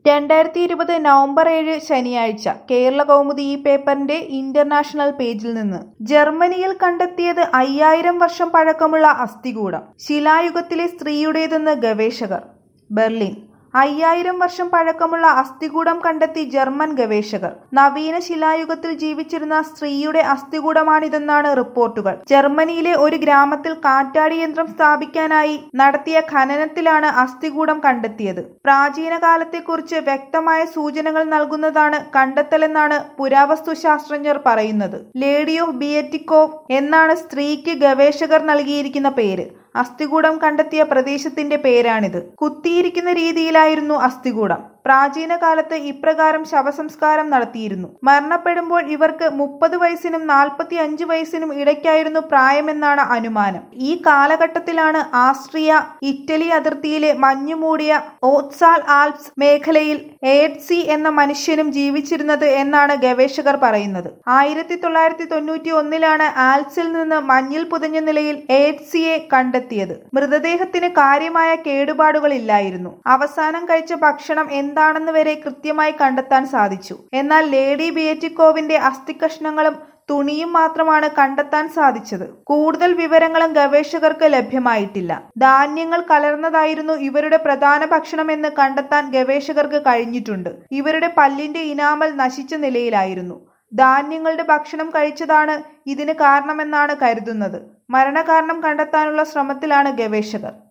രണ്ടായിരത്തി ഇരുപത് നവംബർ ഏഴ് ശനിയാഴ്ച കേരള കൗമുദി ഈ പേപ്പറിന്റെ ഇന്റർനാഷണൽ പേജിൽ നിന്ന് ജർമ്മനിയിൽ കണ്ടെത്തിയത് അയ്യായിരം വർഷം പഴക്കമുള്ള അസ്ഥികൂടം ശിലായുഗത്തിലെ സ്ത്രീയുടേതെന്ന് ഗവേഷകർ ബെർലിൻ അയ്യായിരം വർഷം പഴക്കമുള്ള അസ്ഥികൂടം കണ്ടെത്തി ജർമ്മൻ ഗവേഷകർ നവീന ശിലായുഗത്തിൽ ജീവിച്ചിരുന്ന സ്ത്രീയുടെ അസ്ഥികൂടമാണിതെന്നാണ് റിപ്പോർട്ടുകൾ ജർമ്മനിയിലെ ഒരു ഗ്രാമത്തിൽ കാറ്റാടി യന്ത്രം സ്ഥാപിക്കാനായി നടത്തിയ ഖനനത്തിലാണ് അസ്ഥികൂടം കണ്ടെത്തിയത് പ്രാചീന കാലത്തെക്കുറിച്ച് വ്യക്തമായ സൂചനകൾ നൽകുന്നതാണ് കണ്ടെത്തലെന്നാണ് പുരാവസ്തു ശാസ്ത്രജ്ഞർ പറയുന്നത് ലേഡി ഓഫ് ബിയറ്റിക്കോവ് എന്നാണ് സ്ത്രീക്ക് ഗവേഷകർ നൽകിയിരിക്കുന്ന പേര് അസ്ഥികൂടം കണ്ടെത്തിയ പ്രദേശത്തിന്റെ പേരാണിത് കുത്തിയിരിക്കുന്ന രീതിയിലായിരുന്നു അസ്ഥികൂടം പ്രാചീന കാലത്ത് ഇപ്രകാരം ശവസംസ്കാരം നടത്തിയിരുന്നു മരണപ്പെടുമ്പോൾ ഇവർക്ക് മുപ്പത് വയസ്സിനും നാൽപ്പത്തി അഞ്ച് വയസ്സിനും ഇടയ്ക്കായിരുന്നു പ്രായമെന്നാണ് അനുമാനം ഈ കാലഘട്ടത്തിലാണ് ആസ്ട്രിയ ഇറ്റലി അതിർത്തിയിലെ മഞ്ഞുമൂടിയ ഓത്സാൽ ആൽപ്സ് മേഖലയിൽ എയ്ഡ്സി എന്ന മനുഷ്യനും ജീവിച്ചിരുന്നത് എന്നാണ് ഗവേഷകർ പറയുന്നത് ആയിരത്തി തൊള്ളായിരത്തി തൊണ്ണൂറ്റി ഒന്നിലാണ് ആൽപ്സിൽ നിന്ന് മഞ്ഞിൽ പുതഞ്ഞ നിലയിൽ എയ്ഡ്സിയെ കണ്ടെത്തിയത് മൃതദേഹത്തിന് കാര്യമായ കേടുപാടുകളില്ലായിരുന്നു അവസാനം കഴിച്ച ഭക്ഷണം എന്താണെന്ന് വരെ കൃത്യമായി കണ്ടെത്താൻ സാധിച്ചു എന്നാൽ ലേഡി ബിയറ്റിക്കോവിന്റെ അസ്ഥികഷ്ണങ്ങളും തുണിയും മാത്രമാണ് കണ്ടെത്താൻ സാധിച്ചത് കൂടുതൽ വിവരങ്ങളും ഗവേഷകർക്ക് ലഭ്യമായിട്ടില്ല ധാന്യങ്ങൾ കലർന്നതായിരുന്നു ഇവരുടെ പ്രധാന ഭക്ഷണമെന്ന് കണ്ടെത്താൻ ഗവേഷകർക്ക് കഴിഞ്ഞിട്ടുണ്ട് ഇവരുടെ പല്ലിന്റെ ഇനാമൽ നശിച്ച നിലയിലായിരുന്നു ധാന്യങ്ങളുടെ ഭക്ഷണം കഴിച്ചതാണ് ഇതിന് കാരണമെന്നാണ് കരുതുന്നത് മരണകാരണം കണ്ടെത്താനുള്ള ശ്രമത്തിലാണ് ഗവേഷകർ